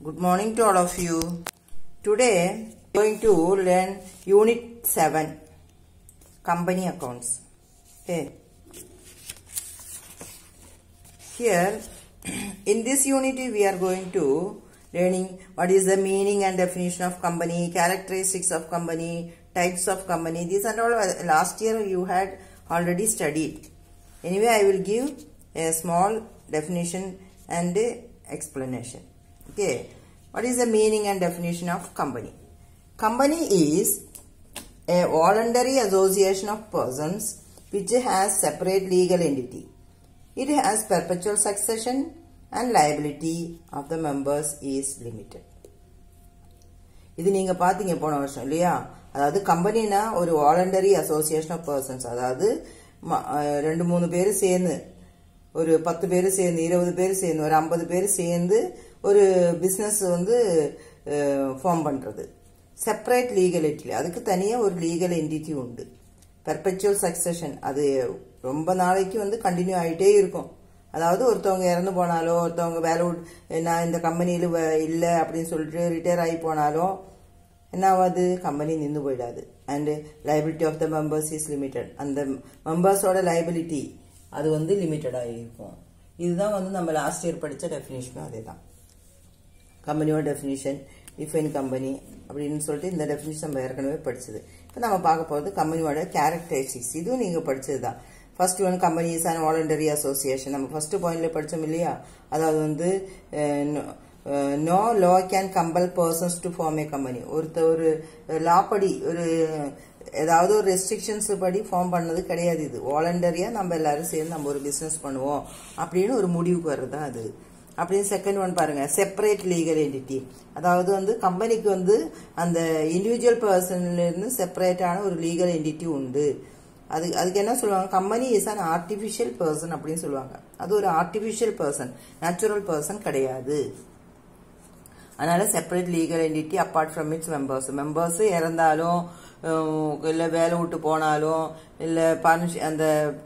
Good morning to all of you. Today we are going to learn Unit 7 Company Accounts. Okay. Here in this unit we are going to learning what is the meaning and definition of company, characteristics of company, types of company. These are all uh, last year you had already studied. Anyway, I will give a small definition and uh, explanation. Okay. What is the meaning and definition of company? Company is a voluntary association of persons which has separate legal entity. It has perpetual succession and liability of the members is limited. இது நீங்க பாத்தீங்க போன வருஷம் இல்லையா அதாவது கம்பெனினா ஒரு voluntary association of persons அதாவது ம- அஹ் ரெண்டு மூணு பேர் சேர்ந்து ஒரு பத்து பேர் சேர்ந்து இருபது பேர் சேர்ந்து ஒரு ஐம்பது பேர் சேர்ந்து ஒரு பிசினஸ் வந்து ஃபார்ம் பண்றது செப்பரேட் லீகல் என்டிட்டி அதுக்கு தனியா ஒரு லீகல் என்டிட்டி உண்டு பெர்பெச்சுவல் சக்சஷன் அது ரொம்ப நாளைக்கு வந்து கண்டினியூ ஆயிட்டே இருக்கும் அதாவது ஒருத்தவங்க இறந்து போனாலோ ஒருத்தவங்க வேலை விட்- நான் இந்த கம்பெனியில் இல்லை அப்படின்னு சொல்லிட்டு ரிட்டையர் ஆகி போனாலும் என்ன ஆகாது கம்பெனி நின்று போயிடாது and liability of the members is limited அந்த மெம்பர்ஸோட லைபிலிட்டி அது வந்து லிமிட்டடாக இருக்கும் இதுதான் வந்து நம்ம லாஸ்ட் இயர் படித்த டெஃபினேஷனும் அதே தான் கம்பெனியோட டெஃபினிஷன் டிஃபைன் கம்பெனி அப்படின்னு சொல்லிட்டு இந்த டெஃபினிஷன் நம்ம ஏற்கனவே படிச்சது இப்போ நம்ம பார்க்க போகிறது கம்பெனியோட கேரக்டரிஸ்டிக்ஸ் இதுவும் நீங்கள் படிச்சது தான் first one company is and voluntary association நம்ம ஃபர்ஸ்ட் பாயிண்ட்ல படிச்சோம் இல்லையா அதாவது வந்து no law can compel persons to form a company ஒருத்த ஒரு லா படி ஒரு ஏதாவது ஒரு ரெஸ்ட்ரிக்ஷன்ஸ் படி ஃபார்ம் பண்ணது கிடையாது இது வாலண்டரியா நம்ம எல்லாரும் சேர்ந்து நம்ம ஒரு பிசினஸ் பண்ணுவோம் அப்படின்னு ஒரு முடிவுக்கு வர்றது அது அப்படின்னு செகண்ட் ஒன் பாருங்க செப்பரேட் லீகல் என்டிட்டி அதாவது வந்து கம்பெனிக்கு வந்து அந்த இண்டிவிஜுவல் பர்சன்ல இருந்து செப்பரேட்டான ஒரு லீகல் என்டிட்டி உண்டு அது அதுக்கு என்ன சொல்லுவாங்க company is an artificial person அப்படின்னு சொல்லுவாங்க அது ஒரு ஆர்டிஃபிஷியல் பர்சன் நேச்சுரல் பர்சன் கிடையாது அதனால separate legal entity apart from its members members இறந்தாலும் இல்லை வேலை விட்டு போனாலும் இல்லை பார்ட்னர்ஷிப் அந்த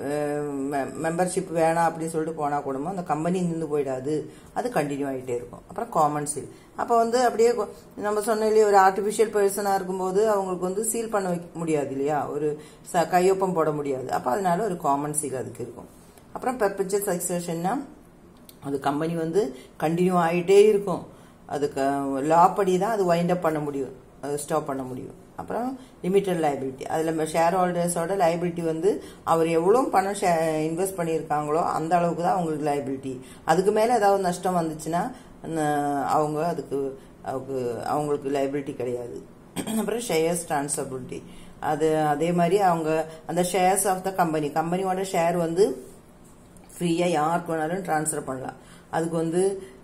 மெம்பர்ஷிப் வேணாம் அப்படின்னு சொல்லிட்டு போனால் கூடமோ அந்த கம்பெனி நின்று போயிடாது அது கண்டினியூ ஆகிட்டே இருக்கும் அப்புறம் காமன் சீல் அப்போ வந்து அப்படியே கொ- நம்ம சொன்ன இல்லையா ஒரு ஆர்டிஃபிஷியல் பர்சனாக இருக்கும்போது அவங்களுக்கு வந்து சீல் பண்ண வைக்க முடியாது இல்லையா ஒரு ச கையொப்பம் போட முடியாது அப்போ அதனால ஒரு காமன் சீல் அதுக்கு இருக்கும் அப்புறம் பெர்பெச்சுவல் சக்சஷன்னா அது கம்பெனி வந்து கண்டினியூ ஆகிட்டே இருக்கும் அதுக்கு லா படி தான் அது வைண்ட் அப் பண்ண முடியும் அது ஸ்டாப் பண்ண முடியும் அப்புறம் லிமிட்டட் லைபிலிட்டி அதில் ஷேர் ஹோல்டர்ஸோட லைபிலிட்டி வந்து அவர் எவ்வளோ பணம் இன்வெஸ்ட் பண்ணியிருக்காங்களோ அந்த அளவுக்கு தான் அவங்களுக்கு லைபிலிட்டி அதுக்கு மேலே ஏதாவது நஷ்டம் வந்துச்சுன்னா ந- அவங்க அதுக்கு அவங்க அவங்களுக்கு லைபிலிட்டி கிடையாது அப்புறம் ஷேர்ஸ் டிரான்ஸ்ஃபர்பிலிட்டி அது அதே மாதிரி அவங்க அந்த ஷேர்ஸ் ஆஃப் த கம்பெனி கம்பெனியோட ஷேர் வந்து ஃப்ரீயாக யாருக்கு வேணாலும் ட்ரான்ஸ்ஃபர் பண்ணலாம் அதுக்கு வந்து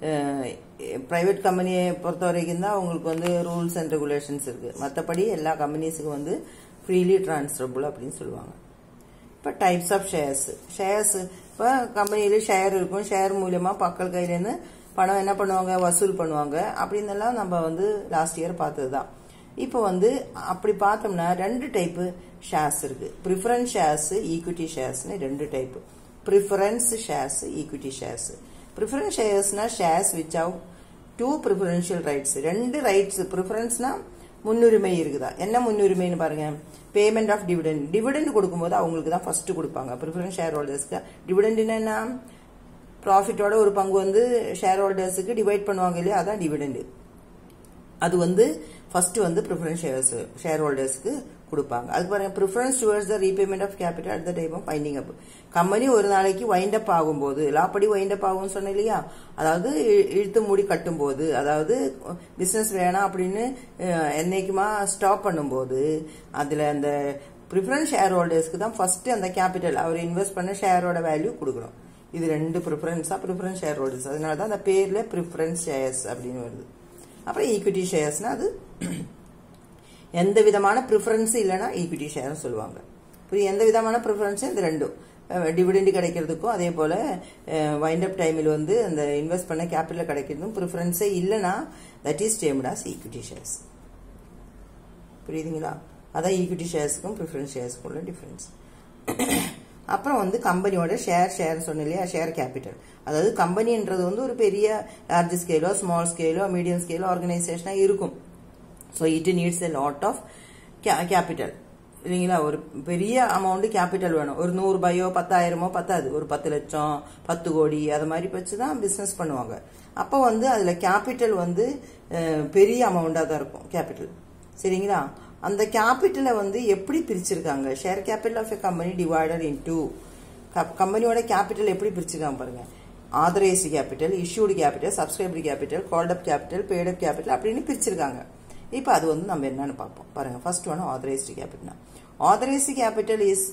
ப்ரைவேட் கம்பெனியை பொறுத்த வரைக்கும் தான் அவங்களுக்கு வந்து ரூல்ஸ் அண்ட் ரெகுலேஷன்ஸ் இருக்குது மற்றபடி எல்லா கம்பெனிஸுக்கும் வந்து ஃப்ரீலி ட்ரான்ஸ்ஃபரபுள் அப்படின்னு சொல்லுவாங்க இப்போ டைப்ஸ் ஆஃப் ஷேர்ஸ் ஷேர்ஸ் இப்போ கம்பெனியில் ஷேர் இருக்கும் ஷேர் மூலியமாக மக்கள் கையிலேருந்து பணம் என்ன பண்ணுவாங்க வசூல் பண்ணுவாங்க அப்படின்னு எல்லாம் நம்ம வந்து லாஸ்ட் இயர் பார்த்தது தான் இப்போ வந்து அப்படி பார்த்தோம்னா ரெண்டு டைப்பு ஷேர்ஸ் இருக்கு ப்ரிஃபரன்ஸ் ஷேர்ஸ் ஈக்விட்டி ஷேர்ஸ்னு ரெண்டு type preference shares equity shares preference ஷேர்ஸ்னா shares which have two preferential rights ரெண்டு ரைட்ஸ் ப்ரிஃபரன்ஸ்னா முன்னுரிமை இருக்குதா என்ன முன்னுரிமைன்னு பாருங்க பேமெண்ட் ஆஃப் டிவிடெண்ட் டிவிடெண்ட் கொடுக்கும்போது அவங்களுக்கு தான் ஃபர்ஸ்ட் கொடுப்பாங்க ப்ரிஃபரன்ஸ் ஷேர் ஹோல்டர்ஸ்க்கு டிவிடெண்ட் என்ன ப்ராஃபிட்டோட ஒரு பங்கு வந்து ஷேர் ஹோல்டர்ஸுக்கு டிவைட் பண்ணுவாங்க இல்லையா அதான் டிவிடெண்ட் அது வந்து ஃபர்ஸ்ட் வந்து ப்ரிஃபரன்ஸ் ஷேர்ஸ் ஷேர் ஹோல்டர்ஸ்க்கு கொடுப்பாங்க அது பாருங்க preference towards the repayment of capital at the time of winding up company ஒரு நாளைக்கு வைண்ட் அப் ஆகும்போது லாப்படி வைண்ட் அப் ஆகும்னு சொன்னேன் இல்லையா அதாவது இ- இழுத்து மூடி கட்டும்போது அதாவது பிசினஸ் வேணாம் அப்படின்னு அஹ், என்னைக்குமா ஸ்டாப் பண்ணும்போது அதுல அந்த ப்ரிஃபரன்ஸ் ஷேர் ஹோல்டர்ஸ்க்கு தான் ஃபர்ஸ்ட் அந்த கேபிட்டல் அவர் இன்வெஸ்ட் பண்ண ஷேரோட வேல்யூ கொடுக்கணும் இது ரெண்டு ப்ரிஃபரன்ஸா ப்ரிஃபரன்ஸ் ஷேர் ஹோல்டர்ஸ் அதனால தான் அந்த பேர்ல ப்ரிஃபரன்ஸ் ஷேர்ஸ் அப்படின்னு வருது அப்புறம் ஈக்விட்டி ஷேர்ஸ்னா அது எந்த விதமான ப்ரிஃபரன்ஸ் இல்லைன்னா ஈக்விட்டி ஷேர்னு சொல்லுவாங்க புரியுது எந்த விதமான ப்ரிஃபரன்ஸும் இது ரெண்டும் டிவிடெண்ட் கிடைக்கிறதுக்கும் அதே போல வைண்ட் அப் டைமில் வந்து அந்த இன்வெஸ்ட் பண்ண கேபிட்டல் கிடைக்கிறதும் ப்ரிஃபரன்ஸே இல்லைன்னா that is termed as equity shares புரியுதுங்களா அதான் ஈக்விட்டி ஷேர்ஸுக்கும் ப்ரிஃபரன்ஸ் ஷேர்ஸுக்கும் உள்ள டிஃபரன்ஸ் அப்புறம் வந்து கம்பெனியோட ஷேர் ஷேர் சொன்ன இல்லையா ஷேர் கேபிட்டல் அதாவது கம்பெனின்றது வந்து ஒரு பெரிய லார்ஜ் ஸ்கேலோ ஸ்மால் ஸ்கேலோ மீடியம் ஸ்கேலோ ஆர்கனைசேஷனாக இருக்கும் so it needs a lot of capital இல்லைங்களா ஒரு பெரிய அமௌண்ட் கேபிட்டல் வேணும் ஒரு நூறு ரூபாயோ பத்தாயிரமோ பத்தாது ஒரு பத்து லட்சம் பத்து கோடி அது மாதிரி வச்சு தான் பிஸ்னஸ் பண்ணுவாங்க அப்போ வந்து அதில் கேபிட்டல் வந்து அஹ், பெரிய அமௌண்ட்டாக தான் இருக்கும் கேபிட்டல் சரிங்களா அந்த கேபிட்டலை வந்து எப்படி பிரிச்சிருக்காங்க share capital of a company divided into கம்பெனியோட கேபிட்டல் எப்படி பிரிச்சிருக்காங்க பாருங்க authorised capital issued capital subscribed capital called up capital paid up capital அப்படின்னு பிரிச்சிருக்காங்க இப்போ அது வந்து நம்ம என்னன்னு பார்ப்போம் பாருங்க first one authorised capital authorised capital is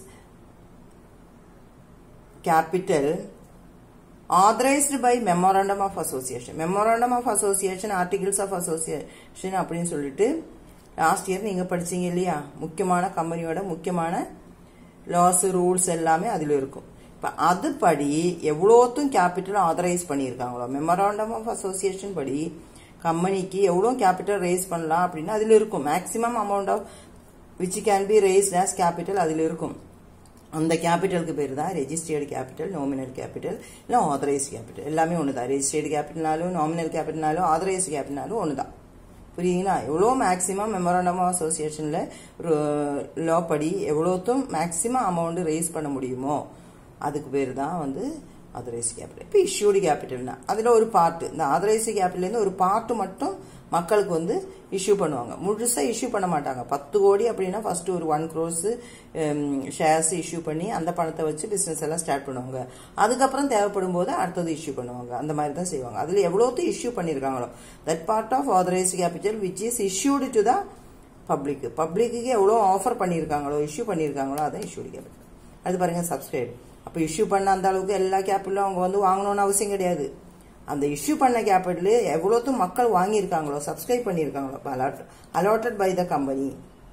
capital authorized by memorandum of association memorandum of association articles of association அப்படின்னு சொல்லிட்டு லாஸ்ட் இயர் நீங்க படிச்சீங்க இல்லையா முக்கியமான கம்பெனியோட முக்கியமான லாஸ் ரூல்ஸ் எல்லாமே அதுல இருக்கும் இப்ப அதுபடி எவ்வளோத்தும் கேபிட்டல் ஆதரைஸ் பண்ணியிருக்காங்களோ மெமராண்டம் ஆஃப் அசோசியேஷன் படி கம்பெனிக்கு எவ்வளோ கேபிட்டல் ரேஸ் பண்ணலாம் அப்படின்னு அதுல இருக்கும் maximum amount of which can be raised as capital அதுல இருக்கும் அந்த கேபிட்டலுக்கு பேர் தான் ரெஜிஸ்டர்டு கேபிட்டல் நாமினல் கேபிட்டல் இல்லை ஆதரைஸ் கேபிட்டல் எல்லாமே ஒன்று தான் ரெஜிஸ்டர்டு கேபிட்டல்னாலும் நாமினல் கேபிட்டல்னாலும் ஆதரைஸ் கேபிட்டல்னாலும் ஒன்று தான் புரியுதுங்களா எவ்வளோ மேக்ஸிமம் மெமராண்டம் ஆஃப் அசோசியேஷனில் ஒரு லா படி எவ்வளோத்தும் மேக்ஸிமம் அமௌண்ட் ரேஸ் பண்ண முடியுமோ அதுக்கு பேர் தான் வந்து ஆதரைஸ் கேபிட்டல் இப்போ இஷ்யூடு கேபிட்டல்னா அதில் ஒரு பார்ட் இந்த ஆதரைஸ் கேபிட்டல்லேருந்து ஒரு பார்ட் மட்டும் மக்களுக்கு வந்து இஷ்யூ பண்ணுவாங்க முழுசாக இஷ்யூ பண்ண மாட்டாங்க பத்து கோடி அப்படின்னா ஃபர்ஸ்ட் ஒரு ஒன் க்ரோஸ் ஷேர்ஸ் இஷ்யூ பண்ணி அந்த பணத்தை வச்சு பிஸ்னஸ் எல்லாம் ஸ்டார்ட் பண்ணுவாங்க அதுக்கப்புறம் தேவைப்படும் போது அடுத்தது இஷ்யூ பண்ணுவாங்க அந்த மாதிரி தான் செய்வாங்க அதில் எவ்வளோத்து இஷ்யூ பண்ணியிருக்காங்களோ that part of authorised capital which is issued to the public பப்ளிக்கு எவ்வளோ ஆஃபர் பண்ணியிருக்காங்களோ இஷ்யூ பண்ணியிருக்காங்களோ அதான் இஷ்யூடு கேபிட்டல் அது பாருங்க சப்ஸ்கிரைப் அப்போ இஷ்யூ பண்ண அந்த அளவுக்கு எல்லா கேபிட்டலும் அவங்க வந்து வாங்கணும்னு அவசியம் கிடையாது அந்த இஷ்யூ பண்ண கேபிட்டல் எவ்வளோத்தும் மக்கள் வாங்கியிருக்காங்களோ சப்ஸ்கிரைப் பண்ணியிருக்காங்களோ allot allotted by the company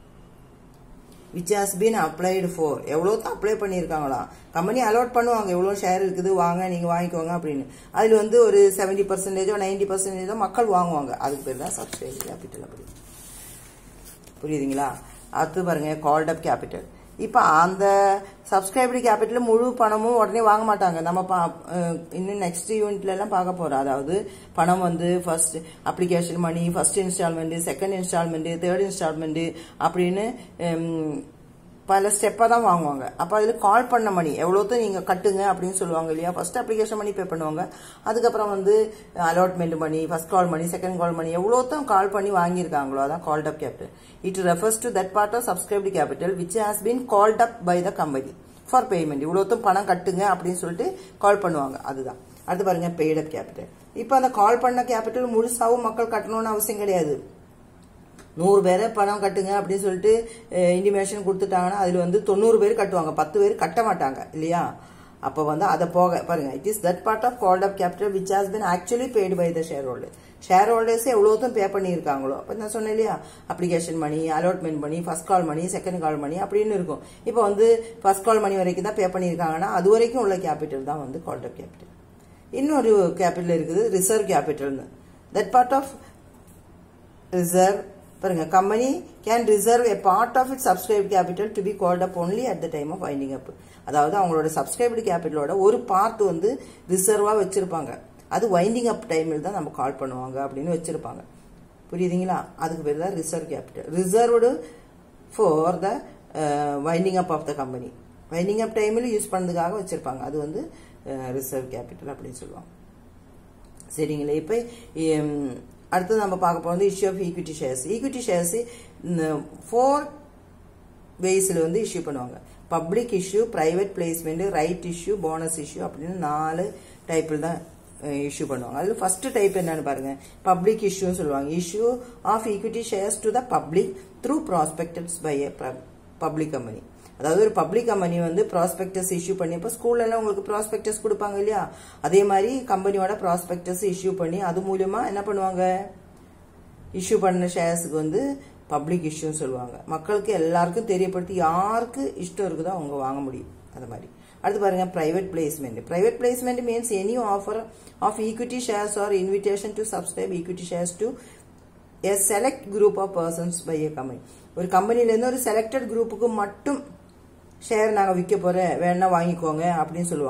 which has been applied for எவ்வளோத்தும் அப்ளை பண்ணியிருக்காங்களா கம்பெனி அலாட் பண்ணுவாங்க எவ்வளோ ஷேர் இருக்குது வாங்க நீங்கள் வாங்கிக்கோங்க அப்படின்னு அதில் வந்து ஒரு செவன்டி பர்சன்டேஜோ நைன்டி பர்சன்டேஜோ மக்கள் வாங்குவாங்க அதுக்கு பேர் தான் சப்ஸ்கிரைப் கேபிட்டல் அப்படி புரியுதுங்களா அடுத்து பாருங்க கால்ட் அப் கேபிட்டல் இப்போ அந்த சப்ஸ்கிரைப்டு கேபிட்டல் முழு பணமும் உடனே வாங்க மாட்டாங்க நம்ம பா அஹ் இன்னும் நெக்ஸ்ட் யூனிட்ல எல்லாம் பார்க்க போறோம் அதாவது பணம் வந்து first application money first instalment second instalment third instalment அப்படின்னு ஹம், பல ஸ்டெப்பாக தான் வாங்குவாங்க அப்போ அதில் கால் பண்ண மணி எவ்வளோத்தும் நீங்கள் கட்டுங்க அப்படின்னு சொல்லுவாங்க இல்லையா ஃபர்ஸ்ட் அப்ளிகேஷன் மணி பே பண்ணுவாங்க அதுக்கப்புறம் வந்து allotment money first call money second call money எவ்வளோத்தும் கால் பண்ணி வாங்கியிருக்காங்களோ அதான் called up capital it refers to that part of subscribed capital which has been called up by the company for payment இவ்வளோத்தும் பணம் கட்டுங்க அப்படின்னு சொல்லிட்டு கால் பண்ணுவாங்க அதுதான் அடுத்து பாருங்க பெய்ட் அப் கேபிட்டல் இப்போ அந்த கால் பண்ண கேபிட்டல் முழுசாவும் மக்கள் கட்டணும்னு அவசியம் கிடையாது நூறு பேரை பணம் கட்டுங்க அப்படின்னு சொல்லிட்டு இன்டிமேஷன் கொடுத்துட்டாங்கன்னா அதில் வந்து தொண்ணூறு பேர் கட்டுவாங்க பத்து பேர் கட்ட மாட்டாங்க இல்லையா அப்போ வந்து அதை போக பாருங்க it is that part of called up capital which has been actually paid by the share holder share holders எவ்வளோத்தும் பே பண்ணியிருக்காங்களோ அப்போ நான் சொன்னேன் இல்லையா application money allotment money first call money second call money அப்படின்னு இருக்கும் இப்போ வந்து ஃபர்ஸ்ட் கால் மணி வரைக்கும் தான் பே பண்ணியிருக்காங்கன்னா அது வரைக்கும் உள்ள கேபிட்டல் தான் வந்து கால்ட் அப் கேபிட்டல் இன்னொரு கேபிட்டல் இருக்குது ரிசர்வ் கேபிட்டல்னு தட் பார்ட் ஆஃப் ரிசர்வ் பாருங்க company can reserve a part of it subscribe capital to be called up only at the time of winding up அதாவது அவங்களோட சப்ஸ்கிரைப்டு கேபிட்டலோட ஒரு part வந்து ரிசர்வா வச்சிருப்பாங்க அது வைண்டிங் அப் டைமில் தான் நம்ம கால் பண்ணுவாங்க அப்படின்னு வச்சிருப்பாங்க புரியுதுங்களா அதுக்கு பேர் தான் reserve capital reserved for the winding up of the company winding up டைமில் யூஸ் பண்ணதுக்காக வச்சிருப்பாங்க அது வந்து ரிசர்வ் கேபிட்டல் அப்படின்னு சொல்லுவாங்க சரிங்களா இப்போ அடுத்து நம்ம பார்க்க போகிறது issue of equity shares equity shares four வேஸில் வந்து இஷ்யூ பண்ணுவாங்க public issue private placement right issue bonus issue அப்படின்னு நாலு டைப்பில் தான் இஷ்யூ பண்ணுவாங்க அதில் ஃபர்ஸ்ட் டைப் என்னன்னு பாருங்க பப்ளிக் இஷ்யூன்னு சொல்லுவாங்க issue of equity shares to the public through prospectus by a public company அதாவது ஒரு பப்ளிக் கம்பெனி வந்து ப்ராஸ்பெக்டஸ் இஷ்யூ பண்ணி இப்போ ஸ்கூல்ல எல்லாம் உங்களுக்கு ப்ராஸ்பெக்டஸ் கொடுப்பாங்க இல்லையா அதே மாதிரி கம்பெனியோட ப்ராஸ்பெக்டஸ் இஷ்யூ பண்ணி அது மூலியமா என்ன பண்ணுவாங்க இஷ்யூ பண்ண ஷேர்ஸுக்கு வந்து பப்ளிக் இஷ்யூன்னு சொல்லுவாங்க மக்களுக்கு எல்லாருக்கும் தெரியப்படுத்தி யாருக்கு இஷ்டம் இருக்குதோ அவங்க வாங்க முடியும் அது மாதிரி அடுத்து பாருங்க private placement private placement means any offer of equity shares or invitation to subscribe equity shares to a select group of persons by a company ஒரு கம்பெனிலேருந்து ஒரு செலக்டட் குரூப்புக்கு மட்டும் ஷேர் நாங்கள் விற்க போகிறேன் வேணா வாங்கிக்கோங்க அப்படின்னு சொல்லுவாங்க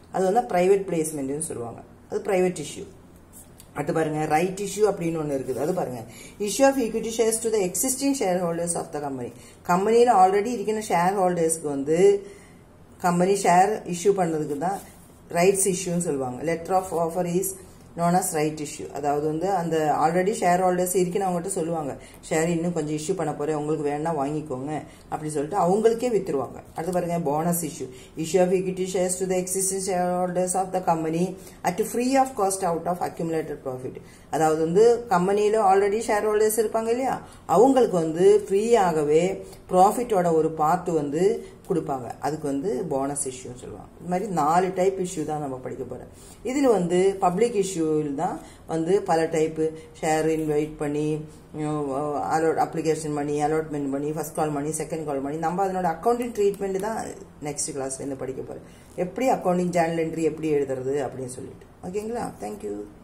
அது வந்து ப்ரைவேட் பிளேஸ்மெண்ட்னு சொல்லுவாங்க அது ப்ரைவேட் இஷ்யூ அடுத்து பாருங்க ரைட் இஷ்யூ அப்படின்னு ஒன்று இருக்குது அது பாருங்க issue of equity shares to the existing share holders of the company கம்பெனியில் ஆல்ரெடி இருக்கிற ஷேர் ஹோல்டர்ஸ்க்கு வந்து கம்பெனி ஷேர் இஷ்யூ பண்ணதுக்கு தான் ரைட்ஸ் இஷ்யூன்னு சொல்லுவாங்க letter of offer is known as right issue அதாவது வந்து அந்த ஆல்ரெடி ஷேர் ஹோல்டர்ஸ் இருக்கிறவங்ககிட்ட சொல்லுவாங்க ஷேர் இன்னும் கொஞ்சம் இஷ்யூ பண்ண போறேன் உங்களுக்கு வேணா வாங்கிக்கோங்க அப்படி சொல்லிட்டு அவங்களுக்கே வித்துருவாங்க அடுத்து பாருங்க bonus issue issue of equity shares to the existing shareholders of the company at free of cost out of accumulated profit அதாவது வந்து கம்பெனியில ஆல்ரெடி ஷேர் ஹோல்டர்ஸ் இருப்பாங்க இல்லையா அவங்களுக்கு வந்து ஃப்ரீயாகவே ப்ராஃபிட்டோட ஒரு பார்ட் வந்து கொடுப்பாங்க அதுக்கு வந்து போனஸ் இஷ்யூன்னு சொல்லுவாங்க இது மாதிரி நாலு டைப் இஷ்யூ தான் நம்ம படிக்க போறோம் இதில் வந்து பப்ளிக் இஷ்யூவில் தான் வந்து பல டைப்பு ஷேர் இன்வைட் பண்ணி அலோட் அப்ளிகேஷன் பண்ணி அலாட்மெண்ட் பண்ணி ஃபர்ஸ்ட் கால் பண்ணி செகண்ட் கால் பண்ணி நம்ம அதனோட அக்கௌண்டிங் ட்ரீட்மெண்ட் தான் நெக்ஸ்ட் கிளாஸ்ல இருந்து படிக்க போறோம் எப்படி அக்கௌண்டிங் ஜேர்னல் என்ட்ரி எப்படி எழுதுறது அப்படின்னு சொல்லிட்டு ஓகேங்களா தேங்க்யூ